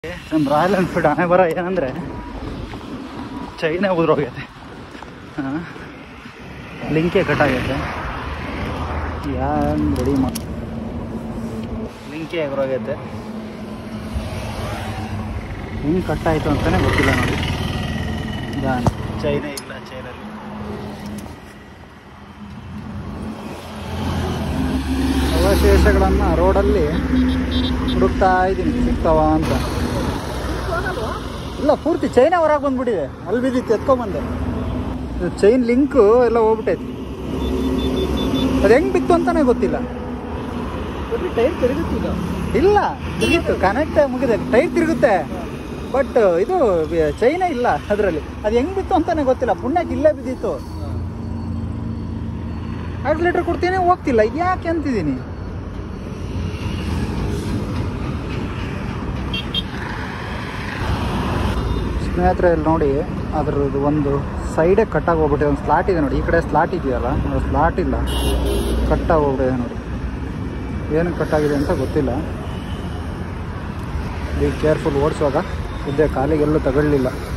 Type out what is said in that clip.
ನಮ್ಮ royal Enfield ಹಣೆ ಬರ ಏನಂದರೆ ಚೈನೇ ಉದ್ರೋಗೈತೆ ಹಾಂ ಲಿಂಕೇ ಕಟ್ಟಾಗೈತೆ ಯಾನ್ ರೆಡಿ ಮಾ ಲಿಂಕೇ ಎಗರೋಗೈತೆ ಹೆಂಗೆ ಕಟ್ಟಾಯಿತು ಅಂತಲೇ ಗೊತ್ತಿಲ್ಲ ನೋಡಿ ಯಾನ್ ಚೈನೇ ಇಲ್ಲ ಚೈನಲ್ಲಿ ಅವಶೇಷಗಳನ್ನು ರೋಡಲ್ಲಿ ಹುಡುಕ್ತಾ ಇದ್ದೀನಿ ಸಿಗ್ತಾವ ಅಂತ ಇಲ್ಲ ಪೂರ್ತಿ ಚೈನೇ ಹೊರಗೆ ಬಂದ್ಬಿಟ್ಟಿದೆ ಅಲ್ಲಿ ಬಿದ್ದಿತ್ತು ಎತ್ಕೊಂಬಂದೆ ಚೈನ್ ಲಿಂಕು ಎಲ್ಲ ಹೋಗ್ಬಿಟ್ಟೈತಿ ಅದು ಹೆಂಗೆ ಬಿತ್ತು ಅಂತಾನೆ ಗೊತ್ತಿಲ್ಲ ಟೈರ್ ತಿರುಗುತ್ತೀಗ ಇಲ್ಲ ತಿರುಗಿತ್ತು ಕನೆಕ್ಟ್ ಮುಗಿದೆ ಟೈರ್ ತಿರುಗುತ್ತೆ ಬಟ್ ಇದು ಚೈನೇ ಇಲ್ಲ ಅದರಲ್ಲಿ ಅದು ಹೆಂಗೆ ಬಿತ್ತು ಅಂತಾನೆ ಗೊತ್ತಿಲ್ಲ ಪುಣ್ಯಕ್ಕೆ ಇಲ್ಲೇ ಬಿದ್ದಿತ್ತು ಆಕ್ಸಿಲೇಟರ್ ಕೊಡ್ತೀನಿ ಹೋಗ್ತಿಲ್ಲ ಯಾಕೆ ಅಂತಿದ್ದೀನಿ ಸ್ನೇಹಿತರೆ ಇಲ್ಲಿ ನೋಡಿ ಅದ್ರದ್ದು ಒಂದು ಸೈಡೇ ಕಟ್ಟಾಗಿ ಹೋಗ್ಬಿಟ್ಟಿದೆ ಒಂದು ಸ್ಲಾಟ್ ಇದೆ ನೋಡಿ ಈ ಕಡೆ ಸ್ಲಾಟ್ ಇದೆಯಲ್ಲ ಅದು ಸ್ಲಾಟ್ ಇಲ್ಲ ಕಟ್ಟಾಗಿ ಹೋಗ್ಬಿಟ್ಟಿದೆ ನೋಡಿ ಏನು ಕಟ್ಟಾಗಿದೆ ಅಂತ ಗೊತ್ತಿಲ್ಲ ಬಿ ಕೇರ್ಫುಲ್ ಓಡಿಸುವಾಗ ಇದ್ದೆ ಕಾಲಿಗೆಲ್ಲೂ ತಗೊಳ್ಳಿಲ್ಲ